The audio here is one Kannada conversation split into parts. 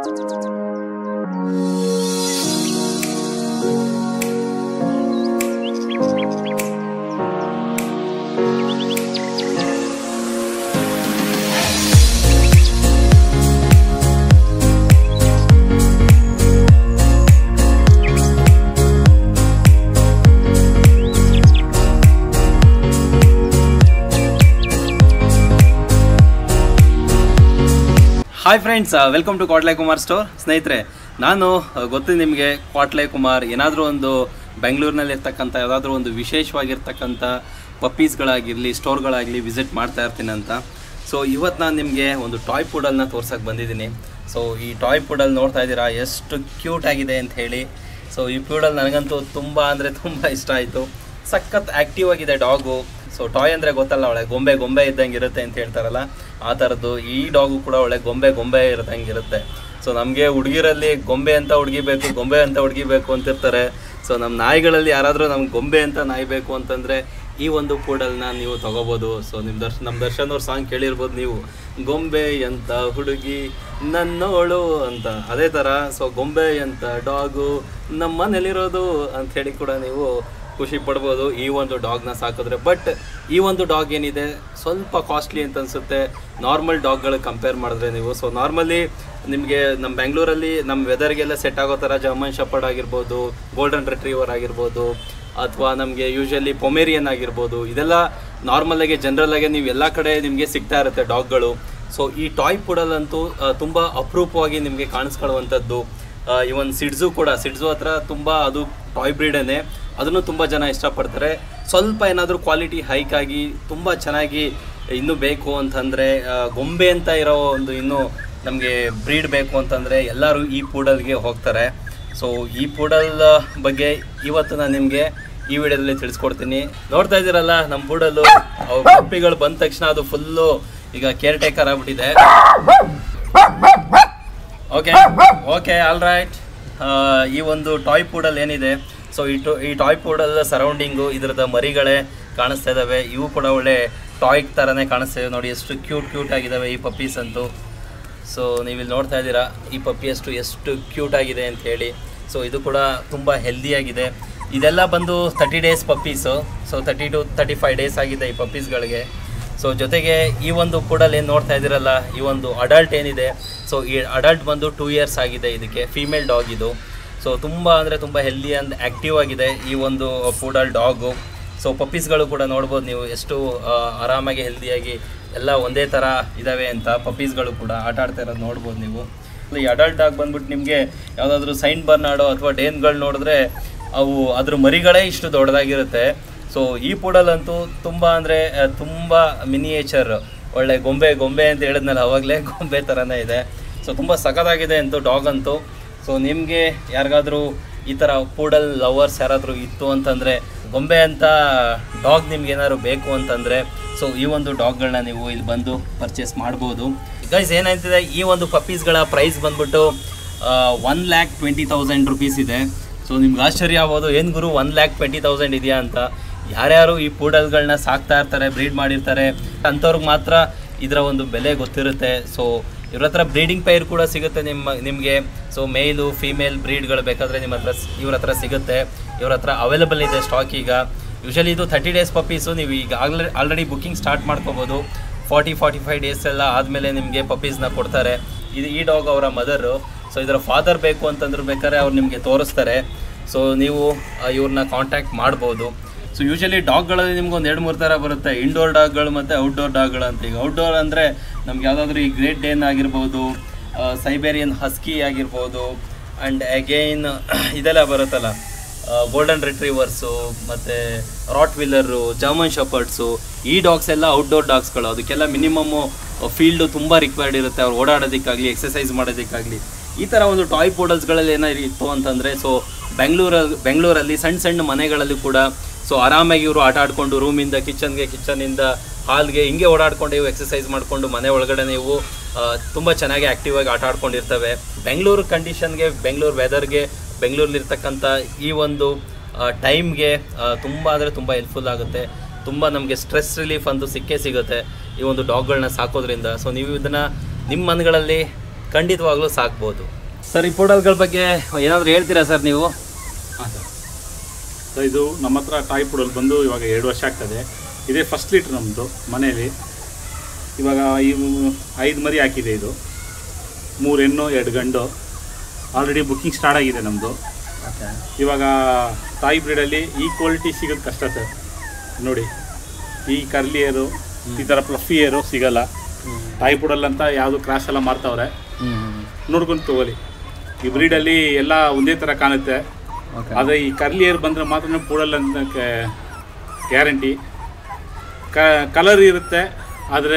hi friends welcome to Kwatle Kumar store ಸ್ನೇಹಿತರೆ ನಾನು ಆ, ಗೊತ್ತು ನಿಮಗೆ ಕ್ವಾಟ್ಲೆ ಕುಮಾರ್ ಏನಾದರೂ ಒಂದು ಬೆಂಗಳೂರಿನಲ್ಲಿ ಇರ್ತಕ್ಕಂಥ ಯಾವುದಾದ್ರೂ ಒಂದು ವಿಶೇಷವಾಗಿರ್ತಕ್ಕಂಥ ಪಪ್ಪೀಸ್ಗಳಾಗಿರಲಿ ಸ್ಟೋರ್ಗಳಾಗಲಿ ವಿಸಿಟ್ ಮಾಡ್ತಾ ಇರ್ತೀನಿ ಅಂತ ಸೊ ಇವತ್ತು ನಾನು ನಿಮಗೆ ಒಂದು ಟಾಯ್ ಪುಡಲ್ನ ತೋರ್ಸಕ್ಕೆ ಬಂದಿದ್ದೀನಿ ಸೊ ಈ ಟಾಯ್ ಪುಡಲ್ ನೋಡ್ತಾ ಇದ್ದೀರಾ ಎಷ್ಟು ಕ್ಯೂಟ್ ಆಗಿದೆ ಅಂತ ಹೇಳಿ ಸೊ ಈ ಪ್ಯೂಡಲ್ ನನಗಂತೂ ತುಂಬ ಅಂದರೆ ತುಂಬ ಇಷ್ಟ ಆಯಿತು ಸಖತ್ ಆ್ಯಕ್ಟಿವ್ ಆಗಿದೆ ಡಾಗು ಸೊ ಟಾಯ್ ಅಂದರೆ ಗೊತ್ತಲ್ಲ ಒಳ್ಳೆ ಗೊಂಬೆ ಗೊಂಬೆ ಇದ್ದಂಗೆ ಇರುತ್ತೆ ಅಂತ ಹೇಳ್ತಾರಲ್ಲ ಆ ಥರದ್ದು ಈ ಡಾಗು ಕೂಡ ಒಳ್ಳೆ ಗೊಂಬೆ ಗೊಂಬೆ ಇರೋದಂಗೆ ಇರುತ್ತೆ ಸೊ ನಮಗೆ ಹುಡುಗಿರಲ್ಲಿ ಗೊಂಬೆ ಅಂತ ಹುಡುಗಿಬೇಕು ಗೊಂಬೆ ಅಂತ ಹುಡುಗಿಬೇಕು ಅಂತಿರ್ತಾರೆ ಸೊ ನಮ್ಮ ನಾಯಿಗಳಲ್ಲಿ ಯಾರಾದರೂ ನಮ್ಗೆ ಗೊಂಬೆ ಅಂತ ನಾಯಿ ಬೇಕು ಅಂತಂದರೆ ಈ ಒಂದು ಪೂಡಲ್ನ ನೀವು ತಗೋಬೋದು ಸೊ ನಿಮ್ಮ ದರ್ಶ ನಮ್ಮ ದರ್ಶನ್ ಅವ್ರ ಸಾಂಗ್ ಕೇಳಿರ್ಬೋದು ನೀವು ಗೊಂಬೆ ಅಂತ ಹುಡುಗಿ ನನ್ನೋಳು ಅಂತ ಅದೇ ಥರ ಸೊ ಗೊಂಬೆ ಅಂತ ಡಾಗು ನಮ್ಮ ಮನೇಲಿರೋದು ಅಂತ ಹೇಳಿ ಕೂಡ ನೀವು ಖುಷಿ ಪಡ್ಬೋದು ಈ ಒಂದು ಡಾಗ್ನ ಸಾಕಿದ್ರೆ ಬಟ್ ಈ ಒಂದು ಡಾಗ್ ಏನಿದೆ ಸ್ವಲ್ಪ ಕಾಸ್ಟ್ಲಿ ಅಂತ ಅನಿಸುತ್ತೆ ನಾರ್ಮಲ್ ಡಾಗ್ಗಳಿಗೆ ಕಂಪೇರ್ ಮಾಡಿದ್ರೆ ನೀವು ಸೊ ನಾರ್ಮಲಿ ನಿಮಗೆ ನಮ್ಮ ಬೆಂಗಳೂರಲ್ಲಿ ನಮ್ಮ ವೆದರ್ಗೆಲ್ಲ ಸೆಟ್ ಆಗೋ ಥರ ಜರ್ಮನ್ ಶಪರ್ಡ್ ಆಗಿರ್ಬೋದು ಗೋಲ್ಡನ್ ರಿಟ್ರೀವರ್ ಆಗಿರ್ಬೋದು ಅಥವಾ ನಮಗೆ ಯೂಶಲಿ ಪೊಮೇರಿಯನ್ ಆಗಿರ್ಬೋದು ಇದೆಲ್ಲ ನಾರ್ಮಲಾಗಿ ಜನರಲಾಗಿ ನೀವು ಎಲ್ಲ ಕಡೆ ನಿಮಗೆ ಸಿಗ್ತಾ ಇರುತ್ತೆ ಡಾಗ್ಗಳು ಸೊ ಈ ಟಾಯ್ ಪುಡಲ್ಲಂತೂ ತುಂಬ ಅಪರೂಪವಾಗಿ ನಿಮಗೆ ಕಾಣಿಸ್ಕೊಳ್ಳುವಂಥದ್ದು ಇವನ್ ಸಿಡ್ಸು ಕೂಡ ಸಿಡ್ಸು ಹತ್ರ ತುಂಬ ಅದು ಟಾಯ್ ಬ್ರೀಡೇನೆ ಅದನ್ನು ತುಂಬ ಜನ ಇಷ್ಟಪಡ್ತಾರೆ ಸ್ವಲ್ಪ ಏನಾದರೂ ಕ್ವಾಲಿಟಿ ಹೈಕ್ ಆಗಿ ತುಂಬ ಚೆನ್ನಾಗಿ ಇನ್ನೂ ಬೇಕು ಅಂತಂದರೆ ಗೊಂಬೆ ಅಂತ ಇರೋ ಒಂದು ಇನ್ನೂ ನಮಗೆ ಬ್ರೀಡ್ ಬೇಕು ಅಂತಂದರೆ ಎಲ್ಲರೂ ಈ ಪೂಡಲ್ಗೆ ಹೋಗ್ತಾರೆ ಸೊ ಈ ಪೂಡಲ್ ಬಗ್ಗೆ ಇವತ್ತು ನಾನು ನಿಮಗೆ ಈ ವಿಡಿಯೋದಲ್ಲಿ ತಿಳಿಸ್ಕೊಡ್ತೀನಿ ನೋಡ್ತಾ ಇದ್ದೀರಲ್ಲ ನಮ್ಮ ಪೂಡಲ್ಲು ಅವು ಪಪ್ಪಿಗಳು ಬಂದ ತಕ್ಷಣ ಅದು ಫುಲ್ಲು ಈಗ ಕೇರ್ ಟೇಕರ್ ಆಗ್ಬಿಟ್ಟಿದೆ ಓಕೆ ಓಕೆ ಆಲ್ ರೈಟ್ ಈ ಒಂದು ಟಾಯ್ ಪೂಡಲ್ ಏನಿದೆ ಸೊ ಈ ಟು ಈ ಟಾಯ್ ಪೂಡಲ್ ಸರೌಂಡಿಂಗು ಇದ್ರದ ಮರಿಗಳೇ ಕಾಣಿಸ್ತಾ ಇದ್ದಾವೆ ಇವು ಕೂಡ ಒಳ್ಳೆ ಟಾಯ್ ಥರನೇ ಕಾಣಿಸ್ತಾ ಇವೆ ನೋಡಿ ಎಷ್ಟು ಕ್ಯೂಟ್ ಕ್ಯೂಟ್ ಆಗಿದ್ದಾವೆ ಈ ಪಪ್ಪೀಸ್ ಅಂತೂ ಸೊ ನೀವಿಲ್ಲಿ ನೋಡ್ತಾ ಇದ್ದೀರಾ ಈ ಪಪ್ಪಿ ಅಷ್ಟು ಎಷ್ಟು ಕ್ಯೂಟ್ ಆಗಿದೆ ಅಂತ ಹೇಳಿ ಸೊ ಇದು ಕೂಡ ತುಂಬ ಹೆಲ್ದಿಯಾಗಿದೆ ಇದೆಲ್ಲ ಬಂದು thirty days puppies so thirty to thirty five days ಆಗಿದೆ ಈ ಪಪ್ಪೀಸ್ಗಳಿಗೆ ಸೊ ಜೊತೆಗೆ ಈ ಒಂದು ಪುಡಲ್ ಏನು ನೋಡ್ತಾ ಇದ್ದೀರಲ್ಲ ಈ ಒಂದು ಅಡಲ್ಟ್ ಏನಿದೆ ಸೊ ಈ ಅಡಲ್ಟ್ ಬಂದು ಟೂ ಇಯರ್ಸ್ ಆಗಿದೆ ಇದಕ್ಕೆ ಫೀಮೇಲ್ ಡಾಗ್ ಇದು ಸೊ ತುಂಬ ಅಂದರೆ ತುಂಬ ಹೆಲ್ದಿ ಆ್ಯಂಡ್ ಆ್ಯಕ್ಟಿವ್ ಆಗಿದೆ ಈ ಒಂದು ಪೂಡಲ್ ಡಾಗು ಸೊ ಪಪ್ಪೀಸ್ಗಳು ಕೂಡ ನೋಡ್ಬೋದು ನೀವು ಎಷ್ಟು ಆ, ಆರಾಮಾಗಿ ಹೆಲ್ದಿಯಾಗಿ ಎಲ್ಲ ಒಂದೇ ಥರ ಇದ್ದಾವೆ ಅಂತ ಪಪ್ಪೀಸ್ಗಳು ಕೂಡ ಆಟ ಆಡ್ತಾ ಇರೋದು ನೋಡ್ಬೋದು ನೀವು ಈ ಅಡಲ್ಟ್ ಆಗಿ ಬಂದ್ಬಿಟ್ಟು ನಿಮಗೆ ಯಾವುದಾದ್ರೂ ಸೈನ್ ಬರ್ನಾಡೋ ಅಥವಾ ಡೇನ್ಗಳು ನೋಡಿದ್ರೆ ಅವು ಅದ್ರ ಮರಿಗಳೇ ಇಷ್ಟು ದೊಡ್ಡದಾಗಿರುತ್ತೆ ಸೊ ಈ ಪೂಡಲ್ಲಂತೂ ತುಂಬ ಅಂದರೆ ತುಂಬ ಮಿನಿಯೇಚರ್ ಒಳ್ಳೆ ಗೊಂಬೆ ಗೊಂಬೆ ಅಂತ ಹೇಳಿದ್ನಲ್ಲ ಅವಾಗಲೇ ಗೊಂಬೆ ಥರನೇ ಇದೆ ಸೊ ತುಂಬ ಸಖತ್ತಾಗಿದೆ ಅಂತೂ ಡಾಗ್ ಅಂತೂ ಸೊ ನಿಮಗೆ ಯಾರಿಗಾದ್ರೂ ಈ ಥರ ಪೂಡಲ್ ಲವರ್ಸ್ ಯಾರಾದರೂ ಇತ್ತು ಅಂತಂದರೆ ಗೊಂಬೆ ಅಂತ ಡಾಗ್ ನಿಮ್ಗೆ ಏನಾದ್ರು ಬೇಕು ಅಂತಂದರೆ ಸೊ ಈ ಒಂದು ಡಾಗ್ಗಳನ್ನ ನೀವು ಇಲ್ಲಿ ಬಂದು ಪರ್ಚೇಸ್ ಮಾಡ್ಬೋದು ಗೈಸ್ ಏನಾಯ್ತಿದೆ ಈ ಒಂದು ಪಪ್ಪೀಸ್ಗಳ ಪ್ರೈಸ್ ಬಂದ್ಬಿಟ್ಟು one lakh twenty thousand rupees so ಸೊ ನಿಮ್ಗೆ ಆಶ್ಚರ್ಯ ಆಗ್ಬೋದು ಏನು ಗುರು ಒನ್ ಲ್ಯಾಕ್ ಟ್ವೆಂಟಿ ತೌಸಂಡ್ ಇದೆಯಾ ಅಂತ ಯಾರ್ಯಾರು ಈ ಪೂಡಲ್ಗಳನ್ನ ಸಾಕ್ತಾ ಇರ್ತಾರೆ ಬ್ರೀಡ್ ಮಾಡಿರ್ತಾರೆ ಅಂಥವ್ರಿಗೆ ಮಾತ್ರ ಇದರ ಒಂದು ಬೆಲೆ ಗೊತ್ತಿರುತ್ತೆ ಸೊ ಇವ್ರ ಹತ್ರ ಬ್ರೀಡಿಂಗ್ ಪೈರ್ ಕೂಡ ಸಿಗುತ್ತೆ ನಿಮ್ಮ ನಿಮಗೆ ಸೊ ಮೇಲು ಫೀಮೇಲ್ ಬ್ರೀಡ್ಗಳು ಬೇಕಾದರೆ ನಿಮ್ಮ ಹತ್ರ ಸ್- ಇವ್ರ ಹತ್ರ ಸಿಗುತ್ತೆ ಇವ್ರ ಹತ್ರ ಅವೈಲಬಲ್ ಇದೆ ಸ್ಟಾಕ್ ಈಗ ಯೂಶಲಿ ಇದು ತರ್ಟಿ ಡೇಸ್ ಪಪ್ಪೀಸು ನೀವು ಈಗ ಆಲ್ರೆಡಿ ಆಲ್ರೆಡಿ ಬುಕ್ಕಿಂಗ್ ಸ್ಟಾರ್ಟ್ ಮಾಡ್ಕೋಬೋದು ಫಾರ್ಟಿ ಫಾರ್ಟಿ ಫೈವ್ ಡೇಸ್ ಎಲ್ಲ ಆದಮೇಲೆ ನಿಮಗೆ ಪಪ್ಪೀಸ್ನ ಕೊಡ್ತಾರೆ ಇದು ಈ ಡಾಗ್ ಅವರ ಮದರು ಸೊ ಇದರ ಫಾದರ್ ಬೇಕು ಅಂತಂದ್ರೆ ಬೇಕಾದ್ರೆ ಅವ್ರು ನಿಮಗೆ ತೋರಿಸ್ತಾರೆ ಸೊ ನೀವು ಆ, ಇವ್ರನ್ನ ಕಾಂಟ್ಯಾಕ್ಟ್ ಮಾಡ್ಬೋದು ಸೊ ಯೂಶಲಿ ಡಾಗ್ಗಳಲ್ಲಿ ನಿಮ್ಗೆ ಒಂದು ಎರಡು ಮೂರು ಥರ ಬರುತ್ತೆ ಇಂಡೋರ್ ಡಾಗ್ಗಳು ಮತ್ತು ಔಟ್ಡೋರ್ ಡಾಗ್ಗಳು ಅಂತ ಈಗ ಔಟ್ಡೋರ್ ಅಂದರೆ ನಮ್ಗೆ ಯಾವುದಾದ್ರೂ ಈ ಗ್ರೇಟ್ ಡೇನ್ ಆಗಿರ್ಬೋದು ಸೈಬೇರಿಯನ್ ಹಸ್ಕಿ ಆಗಿರ್ಬೋದು ಆ್ಯಂಡ್ ಅಗೈನ್ ಇದೆಲ್ಲ ಬರುತ್ತಲ್ಲ ಗೋಲ್ಡನ್ ರಿಟ್ರೀವರ್ಸು ಮತ್ತು ರಾಟ್ ವಿಲ್ಲರು ಜರ್ಮನ್ ಶಪರ್ಡ್ಸು ಈ ಡಾಗ್ಸ್ ಎಲ್ಲ ಔಟ್ಡೋರ್ ಡಾಗ್ಸ್ಗಳು ಅದಕ್ಕೆಲ್ಲ ಮಿನಿಮಮ್ಮು ಫೀಲ್ಡು ತುಂಬ ರಿಕ್ವೈರ್ಡ್ ಇರುತ್ತೆ ಅವ್ರು ಓಡಾಡೋದಕ್ಕಾಗಲಿ ಎಕ್ಸಸೈಸ್ ಮಾಡೋದಕ್ಕಾಗಲಿ ಈ ಥರ ಒಂದು ಟಾಯ್ ಪೋಡಲ್ಸ್ಗಳಲ್ಲಿ ಏನಾದ್ರು ಇತ್ತು ಅಂತಂದರೆ ಸೊ ಬೆಂಗಳೂರಲ್ಲಿ ಬೆಂಗಳೂರಲ್ಲಿ ಸಣ್ಣ ಸಣ್ಣ ಮನೆಗಳಲ್ಲಿ ಕೂಡ ಸೊ ಆರಾಮಾಗಿ ಇವರು ಆಟ ಆಡಿಕೊಂಡು ರೂಮಿಂದ ಕಿಚನ್ಗೆ ಕಿಚನಿಂದ ಹಾಲ್ಗೆ ಹಿಂಗೆ ಓಡಾಡ್ಕೊಂಡು ಇವು ಎಕ್ಸಸೈಸ್ ಮಾಡಿಕೊಂಡು ಮನೆ ಒಳಗಡೆ ನೀವು ತುಂಬ ಚೆನ್ನಾಗಿ ಆ್ಯಕ್ಟಿವ್ ಆಗಿ ಆಟ ಆಡ್ಕೊಂಡಿರ್ತವೆ ಬೆಂಗಳೂರು ಕಂಡೀಷನ್ಗೆ ಬೆಂಗಳೂರು ವೆದರ್ಗೆ ಬೆಂಗಳೂರಲ್ಲಿರ್ತಕ್ಕಂಥ ಈ ಒಂದು ಟೈಮ್ಗೆ ತುಂಬ ಅಂದರೆ ತುಂಬ ಹೆಲ್ಪ್ಫುಲ್ ಆಗುತ್ತೆ ತುಂಬ ನಮಗೆ ಸ್ಟ್ರೆಸ್ ರಿಲೀಫ್ ಅಂತೂ ಸಿಕ್ಕೇ ಸಿಗುತ್ತೆ ಈ ಒಂದು ಡಾಗ್ಗಳನ್ನ ಸಾಕೋದ್ರಿಂದ ಸೊ ನೀವು ಇದನ್ನು ನಿಮ್ಮ ಮನೆಗಳಲ್ಲಿ ಖಂಡಿತವಾಗ್ಲೂ ಸಾಕ್ಬೋದು ಸರ್ ಈ ಪೋಡಲ್ಗಳ ಬಗ್ಗೆ ಏನಾದರೂ ಹೇಳ್ತೀರಾ ಸರ್ ನೀವು ಹಾಂ ಸರ್ ಸೊ ಇದು ನಮ್ಮ ಹತ್ರ ಟಾಯ್ ಪುಡಲ್ ಬಂದು ಇವಾಗ ಎರಡು ವರ್ಷ ಆಗ್ತದೆ ಇದೇ ಫಸ್ಟ್ ಲೀಟ್ರ್ ನಮ್ಮದು ಮನೆಯಲ್ಲಿ ಇವಾಗ ಇವು ಐದು ಮರಿ ಹಾಕಿದೆ ಇದು ಮೂರು ಹೆಣ್ಣು ಎರಡು ಗಂಡು ಆಲ್ರೆಡಿ ಬುಕ್ಕಿಂಗ್ ಸ್ಟಾರ್ಟ್ ಆಗಿದೆ ನಮ್ಮದು ಇವಾಗ ತಾಯಿ ಬ್ರೀಡಲ್ಲಿ ಈ ಕ್ವಾಲಿಟಿ ಸಿಗೋದು ಕಷ್ಟ ಸರ್ ನೋಡಿ ಈ ಕರ್ಲಿ ಏರು ಈ ಥರ ಫ್ಲಫಿ ಏರು ಸಿಗಲ್ಲ ತಾಯಿ ಪುಡಲ್ ಅಂತ ಯಾವುದು ಕ್ರಾಸ್ ಎಲ್ಲ ಮಾರ್ತಾವ್ರೆ ನೋಡ್ಕೊಂಡು ತಗೊಳ್ಳಿ ಈ ಬ್ರೀಡಲ್ಲಿ ಎಲ್ಲ ಒಂದೇ ಥರ ಕಾಣುತ್ತೆ ಓಕೆ ಆದರೆ ಈ ಕರ್ಲಿ ಏರ್ ಬಂದರೆ ಮಾತ್ರ ಪೂಡಲ್ಲ ಅಂತ ಗ್ಯಾರಂಟಿ ಕ ಕಲರ್ ಇರುತ್ತೆ ಆದರೆ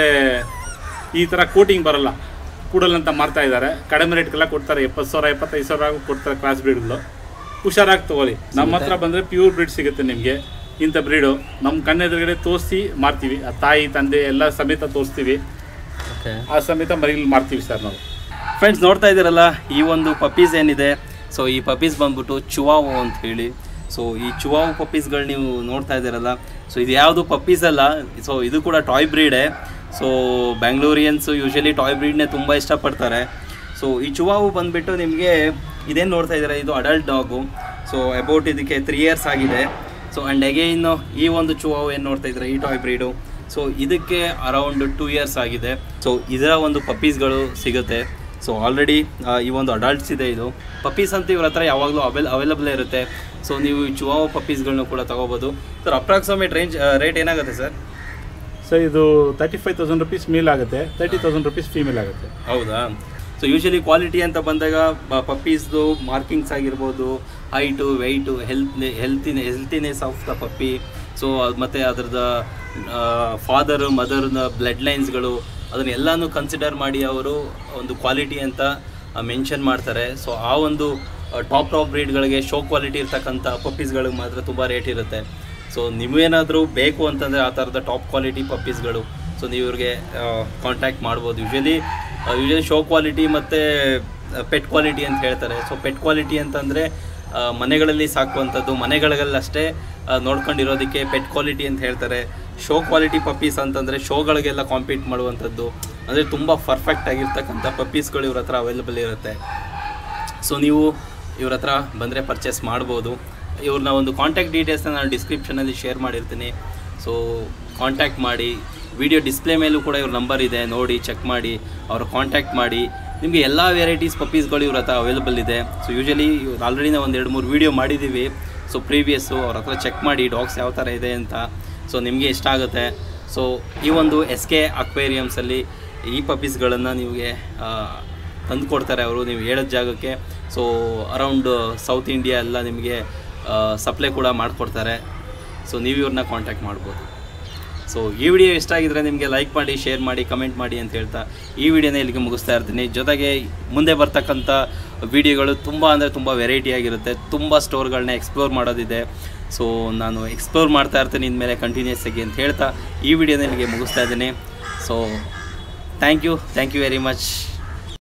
ಈ ಥರ ಕೋಟಿಂಗ್ ಬರಲ್ಲ ಕೂಡಲ್ ಅಂತ ಮಾರ್ತಾ ಇದ್ದಾರೆ ಕಡಿಮೆ ರೇಟ್ಗೆಲ್ಲ ಕೊಡ್ತಾರೆ ಎಪ್ಪತ್ತು ಸಾವಿರ ಎಪ್ಪತ್ತೈದು ಸಾವಿರ ಕೊಡ್ತಾರೆ ಕ್ರಾಸ್ ಬ್ರೀಡ್ಗಳು ಹುಷಾರಾಗಿ ತಗೊಳ್ಳಿ ನಮ್ಮ ಹತ್ರ ಬಂದರೆ ಪ್ಯೂರ್ ಬ್ರೀಡ್ ಸಿಗುತ್ತೆ ನಿಮಗೆ ಇಂಥ ಬ್ರೀಡು ನಮ್ಮ ಕಣ್ಣೆದುರುಗಡೆ ತೋರಿಸಿ ಮಾರ್ತೀವಿ ಆ ತಾಯಿ ತಂದೆ ಎಲ್ಲ ಸಮೇತ ತೋರಿಸ್ತೀವಿ ಓಕೆ ಆ ಸಮೇತ ಮರಿಗಳು ಮಾರ್ತೀವಿ ಸರ್ ನಾವು ಫ್ರೆಂಡ್ಸ್ ನೋಡ್ತಾ ಇದ್ದೀರಲ್ಲ ಈ ಒಂದು ಪಪ್ಪೀಸ್ ಏನಿದೆ ಸೊ ಈ ಪಪ್ಪೀಸ್ ಬಂದ್ಬಿಟ್ಟು ಚುವಾವು ಅಂತ ಹೇಳಿ ಸೊ ಈ ಚುವಾವು ಪಪ್ಪೀಸ್ಗಳು ನೀವು ನೋಡ್ತಾ ಇದ್ದೀರಲ್ಲ ಸೊ ಇದು ಯಾವುದು ಪಪ್ಪೀಸ್ ಅಲ್ಲ ಸೊ ಇದು ಕೂಡ ಟಾಯ್ ಬ್ರೀಡೇ ಸೊ ಬ್ಯಾಂಗ್ಳೂರಿಯನ್ಸು ಯೂಶಲಿ ಟಾಯ್ ಬ್ರೀಡ್ನೇ ತುಂಬ ಇಷ್ಟಪಡ್ತಾರೆ ಸೊ ಈ ಚುವಾವು ಬಂದ್ಬಿಟ್ಟು ನಿಮಗೆ ಇದೇನು ನೋಡ್ತಾ ಇದ್ದೀರಾ ಇದು ಅಡಲ್ಟ್ ಡಾಗು ಸೊ ಅಬೌಟ್ ಇದಕ್ಕೆ ತ್ರೀ ಇಯರ್ಸ್ ಆಗಿದೆ ಸೊ ಆ್ಯಂಡ್ ಅಗೇನ್ ಈ ಒಂದು ಚುವಾವು ಏನು ನೋಡ್ತಾ ಇದ್ದೀರಾ ಈ ಟಾಯ್ ಬ್ರೀಡು ಸೊ ಇದಕ್ಕೆ ಅರೌಂಡ್ ಟೂ ಇಯರ್ಸ್ ಆಗಿದೆ ಸೊ ಇದರ ಒಂದು ಪಪ್ಪೀಸ್ಗಳು ಸಿಗುತ್ತೆ ಸೊ ಆಲ್ರೆಡಿ ಈ ಒಂದು ಅಡಲ್ಟ್ಸ್ ಇದೆ ಇದು ಪಪ್ಪೀಸ್ ಅಂತ ಇವ್ರ ಹತ್ರ ಯಾವಾಗಲೂ ಅವೈಲ್ ಅವೈಲಬಲ್ ಇರುತ್ತೆ ಸೊ ನೀವು ಈ ಚುವಾವ ಪಪ್ಪೀಸ್ಗಳನ್ನ ಕೂಡ ತಗೋಬೋದು ಸರ್ ಅಪ್ರಾಕ್ಸಿಮೇಟ್ ರೇಂಜ್ ರೇಟ್ ಏನಾಗುತ್ತೆ ಸರ್ ಸರ್ ಇದು ತರ್ಟಿ ಫೈವ್ ತೌಸಂಡ್ ರುಪೀಸ್ ಮೇಲ್ ಆಗುತ್ತೆ ತರ್ಟಿ ತೌಸಂಡ್ ರುಪೀಸ್ ಫೀಮೇಲ್ ಆಗುತ್ತೆ ಹೌದಾ ಸೊ ಯೂಶಲಿ ಕ್ವಾಲಿಟಿ ಅಂತ ಬಂದಾಗ ಪಪ್ಪೀಸ್ದು ಮಾರ್ಕಿಂಗ್ಸ್ ಆಗಿರ್ಬೋದು ಹೈಟು ವೆಯ್ಟು ಹೆಲ್ತ್ ಹೆಲ್ತಿನ healthiness of the puppy so ಮತ್ತು ಅದ್ರದ್ದು ಫಾದರ್ ಮದರ್ನ ಬ್ಲಡ್ ಲೈನ್ಸ್ಗಳು ಅದನ್ನೆಲ್ಲನೂ ಕನ್ಸಿಡರ್ ಮಾಡಿ ಅವರು ಒಂದು ಕ್ವಾಲಿಟಿ ಅಂತ ಮೆನ್ಷನ್ ಮಾಡ್ತಾರೆ ಸೊ ಆ ಒಂದು ಟಾಪ್ ಟಾಪ್ ಬ್ರೀಡ್ಗಳಿಗೆ ಶೋ ಕ್ವಾಲಿಟಿ ಇರ್ತಕ್ಕಂಥ ಪಪ್ಪೀಸ್ಗಳಿಗೆ ಮಾತ್ರ ತುಂಬ ರೇಟ್ ಇರುತ್ತೆ ಸೊ ನೀವೇನಾದರೂ ಬೇಕು ಅಂತಂದರೆ ಆ ಥರದ ಟಾಪ್ ಕ್ವಾಲಿಟಿ ಪಪ್ಪೀಸ್ಗಳು ಸೊ ನೀವು ಇವ್ರಿಗೆ ಕಾಂಟ್ಯಾಕ್ಟ್ ಮಾಡ್ಬೋದು ಯೂಶಲಿ ಯೂಶಲಿ ಶೋ ಕ್ವಾಲಿಟಿ ಮತ್ತು ಪೆಟ್ ಕ್ವಾಲಿಟಿ ಅಂತ ಹೇಳ್ತಾರೆ ಸೊ ಪೆಟ್ ಕ್ವಾಲಿಟಿ ಅಂತಂದರೆ ಮನೆಗಳಲ್ಲಿ ಸಾಕುವಂಥದ್ದು ಮನೆಗಳಿಗಲ್ಲಷ್ಟೇ ಆ, ನೋಡ್ಕೊಂಡಿರೋದಕ್ಕೆ ಪೆಟ್ ಕ್ವಾಲಿಟಿ ಅಂತ ಹೇಳ್ತಾರೆ ಶೋ ಕ್ವಾಲಿಟಿ ಪಪ್ಪೀಸ್ ಅಂತಂದರೆ ಶೋಗಳಿಗೆಲ್ಲ ಕಾಂಪೀಟ್ ಮಾಡುವಂಥದ್ದು ಅಂದರೆ ತುಂಬ ಪರ್ಫೆಕ್ಟ್ ಆಗಿರ್ತಕ್ಕಂಥ ಪಪ್ಪೀಸ್ಗಳು ಇವ್ರ ಹತ್ರ ಅವೈಲಬಲ್ ಇರುತ್ತೆ ಸೊ ನೀವು ಇವ್ರ ಹತ್ರ ಬಂದರೆ ಪರ್ಚೇಸ್ ಮಾಡ್ಬೋದು ಇವ್ರನ್ನ ಒಂದು ಕಾಂಟ್ಯಾಕ್ಟ್ ಡೀಟೇಲ್ಸ್ನ ನಾನು ಡಿಸ್ಕ್ರಿಪ್ಷನಲ್ಲಿ ಶೇರ್ ಮಾಡಿರ್ತೀನಿ ಸೊ ಕಾಂಟ್ಯಾಕ್ಟ್ ಮಾಡಿ ವಿಡಿಯೋ ಡಿಸ್ಪ್ಲೇ ಮೇಲೂ ಕೂಡ ಇವ್ರ ನಂಬರ್ ಇದೆ ನೋಡಿ ಚೆಕ್ ಮಾಡಿ ಅವ್ರ ಕಾಂಟ್ಯಾಕ್ಟ್ ಮಾಡಿ ನಿಮಗೆ ಎಲ್ಲ ವೆರೈಟೀಸ್ ಪಪ್ಪೀಸ್ಗಳು ಇವ್ರ ಹತ್ರ ಅವೈಲಬಲ್ ಇದೆ ಸೊ ಯೂಶಲಿ ಆಲ್ರೆಡಿ ನಾವು ಒಂದು ಎರಡು ಮೂರು ವೀಡಿಯೋ ಮಾಡಿದ್ದೀವಿ ಸೊ ಪ್ರೀವಿಯಸ್ಸು ಅವ್ರ ಹತ್ರ ಚೆಕ್ ಮಾಡಿ ಡಾಗ್ಸ್ ಯಾವ ಥರ ಇದೆ ಅಂತ ಸೊ ನಿಮಗೆ ಇಷ್ಟ ಆಗುತ್ತೆ ಸೊ ಈ ಒಂದು ಎಸ್ ಕೆ ಅಕ್ವೇರಿಯಮ್ಸಲ್ಲಿ ಈ ಪಪ್ಪೀಸ್ಗಳನ್ನು ನಿಮಗೆ ತಂದು ಕೊಡ್ತಾರೆ ಅವರು ನೀವು ಹೇಳಿದ ಜಾಗಕ್ಕೆ ಸೊ ಅರೌಂಡ್ ಸೌತ್ ಇಂಡಿಯಾ ಎಲ್ಲ ನಿಮಗೆ ಸಪ್ಲೈ ಕೂಡ ಮಾಡಿಕೊಡ್ತಾರೆ ಸೊ ನೀವು ಇವ್ರನ್ನ ಕಾಂಟ್ಯಾಕ್ಟ್ ಮಾಡ್ಬೋದು ಸೊ ಈ ವಿಡಿಯೋ ಇಷ್ಟ ಆಗಿದ್ರೆ ನಿಮಗೆ ಲೈಕ್ ಮಾಡಿ ಶೇರ್ ಮಾಡಿ ಕಮೆಂಟ್ ಮಾಡಿ ಅಂತ ಹೇಳ್ತಾ ಈ ವಿಡಿಯೋನ ಇಲ್ಲಿಗೆ ಮುಗಿಸ್ತಾ ಇರ್ತೀನಿ ಜೊತೆಗೆ ಮುಂದೆ ಬರ್ತಕ್ಕಂಥ ವಿಡಿಯೋಗಳು ತುಂಬ ಅಂದರೆ ತುಂಬ ವೆರೈಟಿ ಆಗಿರುತ್ತೆ ತುಂಬ ಸ್ಟೋರ್ಗಳನ್ನ ಎಕ್ಸ್ಪ್ಲೋರ್ ಮಾಡೋದಿದೆ ಸೊ ನಾನು ಎಕ್ಸ್ಪ್ಲೋರ್ ಮಾಡ್ತಾ ಇರ್ತೀನಿ ಇನ್ಮೇಲೆ ಕಂಟಿನ್ಯೂಸ್ ಆಗಿ ಅಂತ ಹೇಳ್ತಾ ಈ ವಿಡಿಯೋನ ಇಲ್ಲಿಗೆ ಮುಗಿಸ್ತಾ ಇದ್ದೀನಿ so thank you thank you very much